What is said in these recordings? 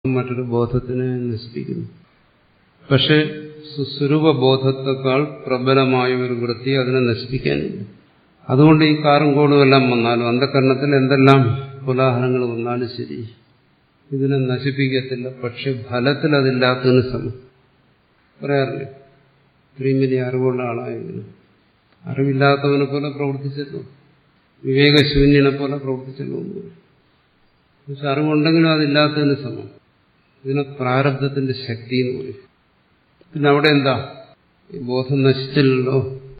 മറ്റൊരു ബോധത്തിനെ നശിപ്പിക്കുന്നു പക്ഷെ സുസ്വരൂപ ബോധത്തെക്കാൾ പ്രബലമായ ഒരു വൃത്തി അതിനെ നശിപ്പിക്കാനില്ല അതുകൊണ്ട് ഈ കാറും കോടും എല്ലാം വന്നാലും അന്ധകരണത്തിൽ എന്തെല്ലാം കോലാഹലങ്ങൾ വന്നാലും ശരി ഇതിനെ നശിപ്പിക്കത്തില്ല പക്ഷെ ഫലത്തിൽ അതില്ലാത്തതിന് സമം പറയാറില്ലേ ഇത്രയും വലിയ അറിവുള്ള ആളായെങ്കിലും അറിവില്ലാത്തവനെ പോലെ പ്രവർത്തിച്ചല്ലോ വിവേകശൂന്യനെ പോലെ പ്രവർത്തിച്ചല്ലോ പക്ഷെ അറിവുണ്ടെങ്കിലും അതില്ലാത്തതിന് സമം ഇതിനെ പ്രാരബ്ധത്തിന്റെ ശക്തി എന്ന് പറയും പിന്നെ അവിടെ എന്താ ഈ ബോധം നശിച്ചില്ലല്ലോ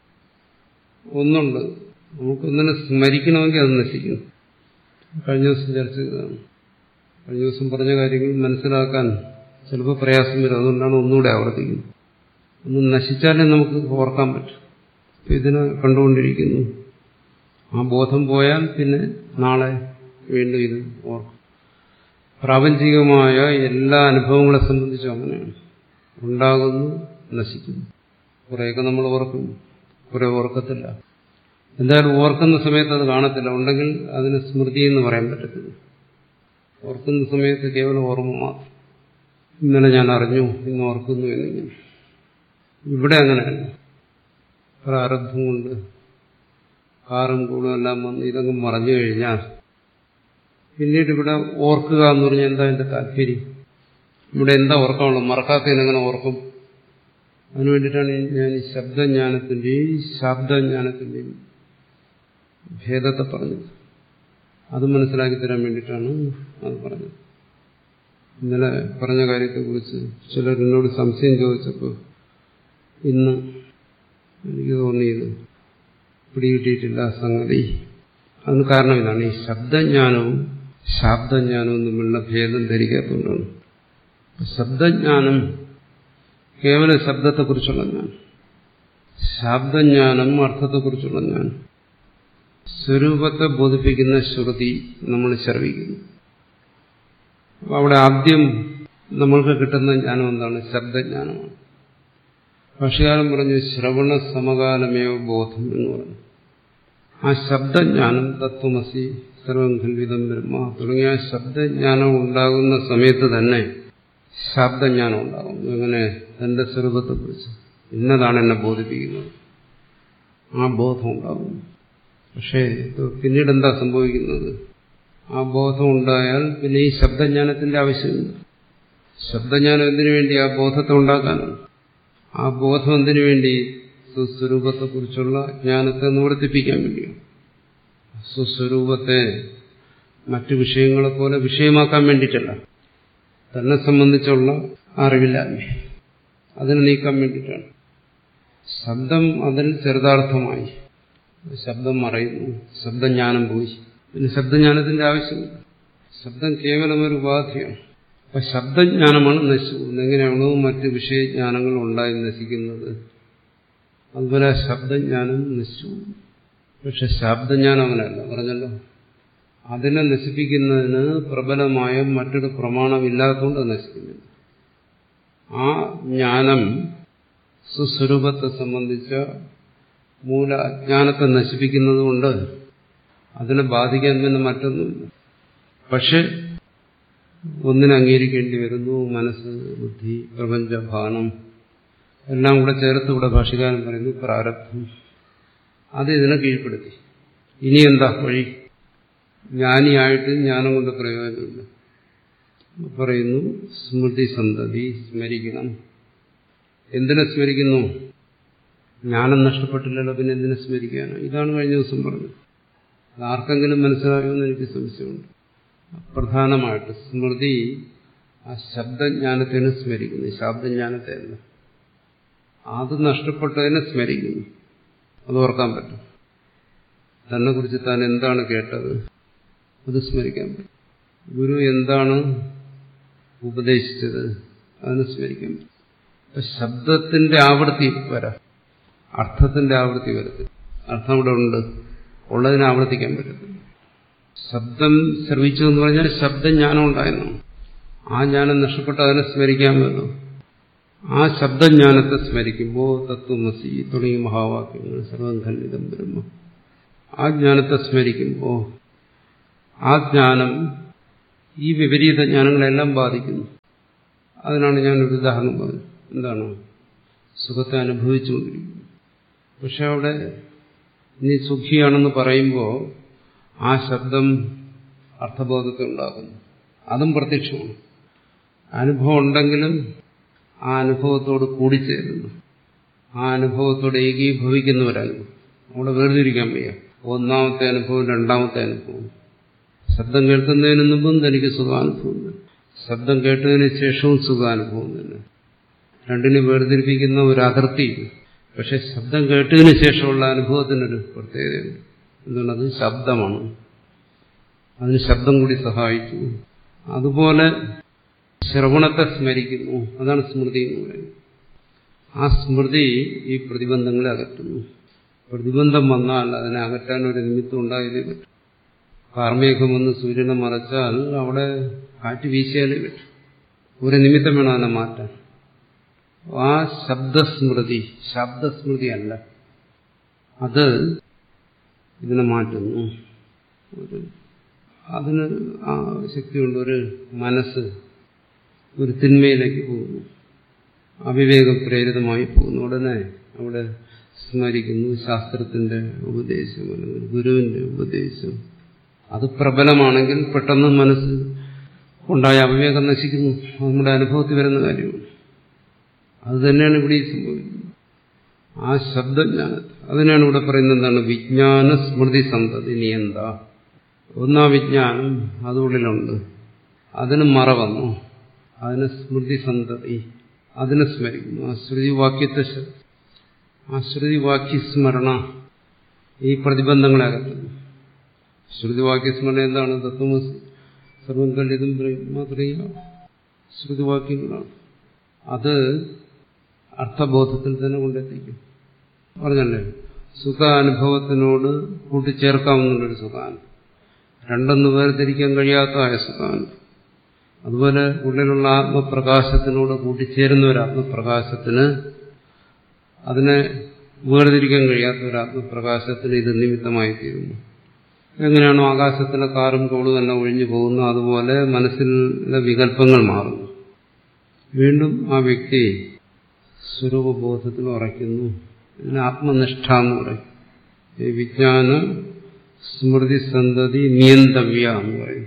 ഒന്നുണ്ട് നമുക്കൊന്നിനെ സ്മരിക്കണമെങ്കിൽ അത് നശിക്കുന്നു കഴിഞ്ഞ ദിവസം ചർച്ച ചെയ്തതാണ് കഴിഞ്ഞ ദിവസം പറഞ്ഞ കാര്യങ്ങൾ മനസ്സിലാക്കാൻ ചിലപ്പോൾ പ്രയാസം വരും അതുകൊണ്ടാണ് ഒന്നുകൂടെ ആവർത്തിക്കുന്നത് ഒന്ന് നശിച്ചാലേ നമുക്ക് ഓർക്കാൻ പറ്റും ഇതിനെ കണ്ടുകൊണ്ടിരിക്കുന്നു ആ ബോധം പോയാൽ പിന്നെ നാളെ വീണ്ടും ഇത് ഓർക്കും പ്രാപഞ്ചികമായ എല്ലാ അനുഭവങ്ങളെ സംബന്ധിച്ചും അങ്ങനെയാണ് ഉണ്ടാകുന്നു നശിക്കുന്നു കുറേയൊക്കെ നമ്മൾ ഓർക്കും കുറെ ഓർക്കത്തില്ല എന്തായാലും ഓർക്കുന്ന സമയത്ത് അത് കാണത്തില്ല ഉണ്ടെങ്കിൽ അതിന് സ്മൃതി എന്ന് പറയാൻ പറ്റത്തില്ല ഓർക്കുന്ന സമയത്ത് കേവലം ഓർമ്മ മാത്രം ഇന്നലെ ഞാൻ അറിഞ്ഞു ഇന്ന് ഓർക്കുന്നു എന്നിങ്ങനെ ഇവിടെ അങ്ങനെയല്ല പ്രാരബ്ധം കൊണ്ട് കാറും കൂടും എല്ലാം വന്ന് ഇതങ്ങ് മറഞ്ഞു കഴിഞ്ഞാൽ പിന്നീട് ഇവിടെ ഓർക്കുക എന്ന് പറഞ്ഞാൽ എന്താ എന്റെ താല്പര്യം ഇവിടെ എന്താ ഓർക്കാനുള്ളത് മറക്കാത്തതിനെങ്ങനെ ഓർക്കും അതിനു വേണ്ടിയിട്ടാണ് ഞാൻ ഈ ശബ്ദജ്ഞാനത്തിന്റെയും ശാബ്ദജ്ഞാനത്തിന്റെയും ഭേദത്തെ പറഞ്ഞത് അത് മനസ്സിലാക്കി തരാൻ വേണ്ടിയിട്ടാണ് അത് പറഞ്ഞത് ഇന്നലെ പറഞ്ഞ കാര്യത്തെക്കുറിച്ച് ചിലർ എന്നോട് സംശയം ചോദിച്ചപ്പോൾ ഇന്ന് എനിക്ക് തോന്നിയത് പിടികിട്ടിയിട്ടില്ല സംഗതി അതിന് കാരണം ഇതാണ് ഈ ശബ്ദജ്ഞാനവും ശാബ്ദജ്ഞാനവും തമ്മിലുള്ള ഭേദം ധരിക്കാത്തതുകൊണ്ടാണ് ശബ്ദജ്ഞാനം കേവല ശബ്ദത്തെക്കുറിച്ചുള്ള ജ്ഞാനം ശാബ്ദജ്ഞാനം അർത്ഥത്തെക്കുറിച്ചുള്ള ജ്ഞാനം സ്വരൂപത്തെ ബോധിപ്പിക്കുന്ന ശ്രുതി നമ്മൾ ശ്രവിക്കുന്നു അവിടെ ആദ്യം നമ്മൾക്ക് കിട്ടുന്ന ജ്ഞാനം എന്താണ് ശബ്ദജ്ഞാനമാണ് ഭാഷകാലം പറഞ്ഞു ശ്രവണ സമകാലമേവ ബോധം എന്ന് പറഞ്ഞു ആ ശബ്ദജ്ഞാനം തത്വമസി സർവം ഖൽവിതം ബ്രഹ്മ തുടങ്ങിയ ശബ്ദജ്ഞാനം ഉണ്ടാകുന്ന സമയത്ത് തന്നെ ശബ്ദജ്ഞാനം ഉണ്ടാകും എങ്ങനെ തന്റെ സ്വരൂപത്തെക്കുറിച്ച് ഇന്നതാണ് എന്നെ ബോധിപ്പിക്കുന്നത് ആ ബോധം ഉണ്ടാകും പക്ഷേ പിന്നീട് എന്താ സംഭവിക്കുന്നത് ആ ബോധം ഉണ്ടായാൽ പിന്നെ ഈ ശബ്ദജ്ഞാനത്തിന്റെ ആവശ്യമില്ല ശബ്ദജ്ഞാനം എന്തിനു വേണ്ടി ആ ബോധത്തെ ഉണ്ടാക്കാനാണ് ആ ബോധം എന്തിനു വേണ്ടി സുസ്വരൂപത്തെക്കുറിച്ചുള്ള ജ്ഞാനത്തെ നിവർത്തിപ്പിക്കാൻ വേണ്ടിയാണ് സുസ്വരൂപത്തെ മറ്റു വിഷയങ്ങളെ പോലെ വിഷയമാക്കാൻ വേണ്ടിയിട്ടല്ല തന്നെ സംബന്ധിച്ചുള്ള അറിവില്ലായ്മ അതിനെ നീക്കാൻ വേണ്ടിയിട്ടാണ് ശബ്ദം അതിൽ ചെറുതാർത്ഥമായി ശബ്ദം മറയുന്നു ശബ്ദജ്ഞാനം പോയി പിന്നെ ശബ്ദജ്ഞാനത്തിന്റെ ആവശ്യമില്ല ശബ്ദം കേവലം ഒരു ഉപാധിയാണ് അപ്പൊ ശബ്ദജ്ഞാനമാണ് നശിച്ചു പോകുന്നത് എങ്ങനെയാണോ മറ്റ് വിഷയജ്ഞാനങ്ങൾ ഉണ്ടായി നശിക്കുന്നത് അതുപോലെ ശബ്ദജ്ഞാനം നശിച്ചു പക്ഷെ ശബ്ദജ്ഞാനം അങ്ങനെയല്ല പറഞ്ഞല്ലോ അതിനെ നശിപ്പിക്കുന്നതിന് പ്രബലമായ മറ്റൊരു പ്രമാണമില്ലാത്തതുകൊണ്ട് നശിക്കുന്നില്ല ആ ജ്ഞാനം സുസ്വരൂപത്തെ സംബന്ധിച്ച മൂല അജ്ഞാനത്തെ നശിപ്പിക്കുന്നതുകൊണ്ട് അതിനെ ബാധിക്കാൻ പിന്നെ മറ്റൊന്നുമില്ല പക്ഷെ ഒന്നിനെ അംഗീകരിക്കേണ്ടി വരുന്നു മനസ്സ് ബുദ്ധി പ്രപഞ്ചഭാനം എല്ലാം കൂടെ ചേർത്ത് ഇവിടെ ഭാഷകാരൻ പറയുന്നു പ്രാരബ്ധം അത് ഇതിനെ കീഴ്പ്പെടുത്തി ഇനി എന്താ വഴി ജ്ഞാനിയായിട്ട് ജ്ഞാനം കൊണ്ട് പ്രയോജനമില്ല പറയുന്നു സ്മൃതി സന്തതി സ്മരിക്കണം എന്തിനെ സ്മരിക്കുന്നു ജ്ഞാനം നഷ്ടപ്പെട്ടില്ലല്ലോ പിന്നെ എന്തിനെ സ്മരിക്കാനോ ഇതാണ് കഴിഞ്ഞ ദിവസം പറഞ്ഞത് അത് ആർക്കെങ്കിലും മനസ്സിലാകുമെന്ന് എനിക്ക് സംശയമുണ്ട് പ്രധാനമായിട്ട് സ്മൃതി ആ ശബ്ദജ്ഞാനത്തിനെ സ്മരിക്കുന്നു ശബ്ദജ്ഞാനത്തെ അല്ല അത് നഷ്ടപ്പെട്ടതിനെ സ്മരിക്കുന്നു അത് ഓർക്കാൻ പറ്റും തന്നെ കുറിച്ച് താൻ എന്താണ് കേട്ടത് അത് സ്മരിക്കാൻ പറ്റും ഗുരു എന്താണ് ഉപദേശിച്ചത് അതിന് സ്മരിക്കാൻ പറ്റും അപ്പൊ ശബ്ദത്തിന്റെ ആവൃത്തി വരാം അർത്ഥത്തിന്റെ ആവൃത്തി വരത്തില്ല അർത്ഥം ഇവിടെ ഉണ്ട് ഉള്ളതിനെ ആവർത്തിക്കാൻ പറ്റത്തില്ല ശബ്ദം ശ്രവിച്ചു എന്ന് പറഞ്ഞാൽ ശബ്ദജ്ഞാനം ഉണ്ടായിരുന്നു ആ ജ്ഞാനം നഷ്ടപ്പെട്ട് അതിനെ സ്മരിക്കാമല്ലോ ആ ശബ്ദജ്ഞാനത്തെ സ്മരിക്കുമ്പോൾ തത്വമസി തുടങ്ങിയ മഹാവാക്യങ്ങൾ സർവം ഖണ്ഡിതം ബ്രഹ്മ ആ ജ്ഞാനത്തെ സ്മരിക്കുമ്പോൾ ആ ജ്ഞാനം ഈ വിപരീത ജ്ഞാനങ്ങളെല്ലാം ബാധിക്കുന്നു അതിനാണ് ഞാനൊരു ഉദാഹരണം പറഞ്ഞത് എന്താണ് സുഖത്തെ അനുഭവിച്ചുകൊണ്ടിരിക്കുന്നു പക്ഷെ അവിടെ നീ സുഖിയാണെന്ന് പറയുമ്പോൾ ആ ശബ്ദം അർത്ഥബോധത്തെ ഉണ്ടാക്കുന്നു അതും പ്രത്യക്ഷമാണ് അനുഭവം ഉണ്ടെങ്കിലും ആ അനുഭവത്തോട് കൂടിച്ചേരുന്നു ആ അനുഭവത്തോട് ഏകീഭവിക്കുന്നവരനുഭവം അവിടെ വേർതിരിക്കാൻ വയ്യ ഒന്നാമത്തെ അനുഭവം രണ്ടാമത്തെ അനുഭവം ശബ്ദം കേൾക്കുന്നതിന് മുമ്പും തനിക്ക് സുഖാനുഭവം തന്നെ ശബ്ദം കേട്ടതിന് ശേഷവും സുഖാനുഭവം തന്നെ രണ്ടിനെ വേർതിരിപ്പിക്കുന്ന ഒരു അതിർത്തി പക്ഷെ ശബ്ദം കേട്ടതിന് ശേഷമുള്ള അനുഭവത്തിനൊരു പ്രത്യേകതയുണ്ട് എന്തുകൊണ്ടത് ശബ്ദമാണ് അതിന് ശബ്ദം കൂടി സഹായിച്ചു അതുപോലെ ശ്രവണത്തെ സ്മരിക്കുന്നു അതാണ് സ്മൃതി എന്ന് പറയുന്നത് ആ സ്മൃതി ഈ പ്രതിബന്ധങ്ങളെ അകറ്റുന്നു പ്രതിബന്ധം വന്നാൽ അതിനെ അകറ്റാൻ ഒരു നിമിത്തം ഉണ്ടായതേ പറ്റും കാർമേഘം വന്ന് സൂര്യനെ മറച്ചാൽ അവിടെ കാറ്റ് വീശിയാലേ പറ്റും ഒരു നിമിത്തം വേണം അതിനെ മാറ്റാൻ ആ ശബ്ദസ്മൃതി ശബ്ദസ്മൃതി അല്ല അത് ഇതിനെ മാറ്റുന്നു ഒരു അതിന് ആ ശക്തിയുണ്ട് ഒരു മനസ്സ് ഒരു തിന്മയിലേക്ക് പോകുന്നു അവിവേകം പ്രേരിതമായി പോകുന്നു ഉടനെ അവിടെ സ്മരിക്കുന്നു ശാസ്ത്രത്തിന്റെ ഉപദേശം അല്ലെങ്കിൽ ഗുരുവിന്റെ ഉപദേശം അത് പ്രബലമാണെങ്കിൽ പെട്ടെന്ന് മനസ്സ് ഉണ്ടായ അവിവേകം നശിക്കുന്നു അത് നമ്മുടെ അനുഭവത്തിൽ വരുന്ന കാര്യമാണ് അത് തന്നെയാണ് ഇവിടെ സംഭവിക്കുന്നത് ആ ശബ്ദജ്ഞാനത്തെ അതിനാണ് ഇവിടെ പറയുന്നത് എന്താണ് വിജ്ഞാന സ്മൃതി സന്തതി നിയന്ത ഒന്നാ വിജ്ഞാനം അതുള്ളിലുണ്ട് അതിന് മറ വന്നു അതിന് സ്മൃതി സന്തതി അതിനെ സ്മരിക്കുന്നു ആ ശ്രുതിവാക്യത്തെ ആ ശ്രുതിവാക്യസ്മരണ ഈ പ്രതിബന്ധങ്ങളെ അകറ്റുന്നു ശ്രുതിവാക്യസ്മരണ എന്താണ് തത്വമസി സർവം കല്ലിതും മാത്രമേ ശ്രുതിവാക്യങ്ങളാണ് അത് അർത്ഥബോധത്തിൽ തന്നെ കൊണ്ടെത്തിക്കും പറഞ്ഞല്ലേ സുഖാനുഭവത്തിനോട് കൂട്ടിച്ചേർക്കാവുന്നൊരു സുഖാനുഭവം രണ്ടൊന്ന് വേർതിരിക്കാൻ കഴിയാത്തതായ സുഖാനുഭവം അതുപോലെ ഉള്ളിലുള്ള ആത്മപ്രകാശത്തിനോട് കൂട്ടിച്ചേരുന്ന ഒരു ആത്മപ്രകാശത്തിന് അതിനെ വേർതിരിക്കാൻ കഴിയാത്ത ഒരു ആത്മപ്രകാശത്തിന് ഇത് നിമിത്തമായി തീരുന്നു എങ്ങനെയാണോ ആകാശത്തിലെ കാറും കോളും എല്ലാം ഒഴിഞ്ഞു പോകുന്നു അതുപോലെ മനസ്സിലെ വികല്പങ്ങൾ മാറുന്നു വീണ്ടും ആ വ്യക്തി സ്വരൂപബോധത്തിൽ ഉറയ്ക്കുന്നു ഇതിന് ആത്മനിഷ്ഠ എന്ന് പറയും ഈ വിജ്ഞാന സ്മൃതി സന്തതി നിയന്തവ്യ എന്ന് പറയും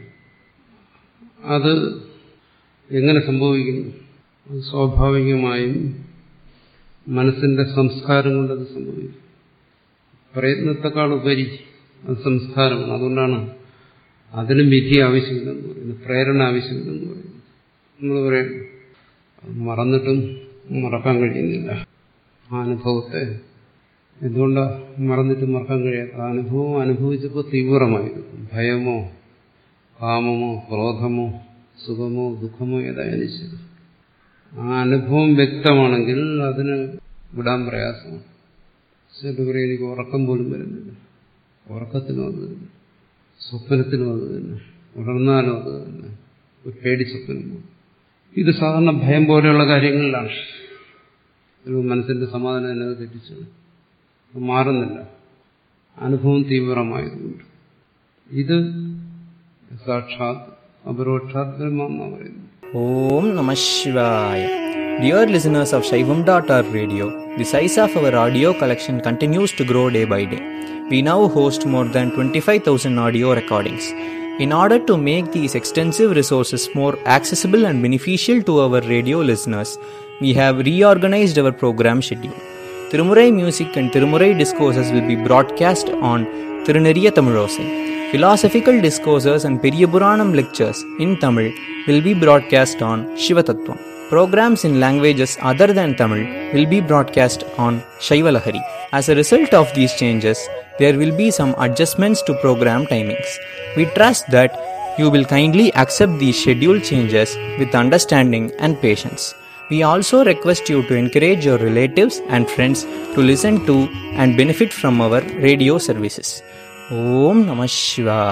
അത് എങ്ങനെ സംഭവിക്കുന്നു അത് സ്വാഭാവികമായും മനസ്സിന്റെ സംസ്കാരം കൊണ്ടത് സംഭവിക്കും പ്രയത്നത്തെക്കാൾ ഉപരി അത് സംസ്കാരമാണ് അതുകൊണ്ടാണ് അതിനും വിധി ആവശ്യമില്ലെന്ന് പറയുന്നത് പ്രേരണ ആവശ്യമില്ലെന്ന് പറയുന്നത് നമ്മൾ പറയും മറന്നിട്ടും മറക്കാൻ കഴിയുന്നില്ല ആ അനുഭവത്തെ എന്തുകൊണ്ടാണ് മറന്നിട്ട് മറക്കാൻ കഴിയാത്ത ആ അനുഭവം അനുഭവിച്ചപ്പോൾ തീവ്രമായിരുന്നു ഭയമോ കാമമോ ക്രോധമോ സുഖമോ ദുഃഖമോ ഏതായാലും ശരി ആ അനുഭവം വ്യക്തമാണെങ്കിൽ അതിന് വിടാൻ പ്രയാസമാണ് ചില പറയും എനിക്ക് ഉറക്കം പോലും വരുന്നില്ല ഉറക്കത്തിനും അത് തന്നെ സ്വപ്നത്തിനും അത് തന്നെ ഉണർന്നാലും അത് തന്നെ ഒരു പേടി സ്വപ്നം ഇത് സാധാരണ ഭയം പോലെയുള്ള കാര്യങ്ങളിലാണ് ഒരു മനസ്സിന്റെ സമാധാനം എന്നത് തെറ്റിച്ചത് മാറുന്നില്ല അനുഭവം തീവ്രമായതുകൊണ്ട് ഇത് സാക്ഷാത് അപരോക്ഷാത് ബ്രഹ്മ എന്നാ പറയുന്നത് Om Namah Shivaya. Dear listeners of Shaivam.org radio, the size of our audio collection continues to grow day by day. We now host more than 25,000 audio recordings. In order to make these extensive resources more accessible and beneficial to our radio listeners, we have reorganized our program schedule. Tirumurai music and Tirumurai discourses will be broadcast on Tiruneriya Tamilosai. Philosophical discourses and Periyapuranam lectures in Tamil will be broadcast on Shivatattvam. Programs in languages other than Tamil will be broadcast on Shaivalahari. As a result of these changes, there will be some adjustments to program timings. We trust that you will kindly accept these schedule changes with understanding and patience. We also request you to encourage your relatives and friends to listen to and benefit from our radio services. Om Namah Shivaya.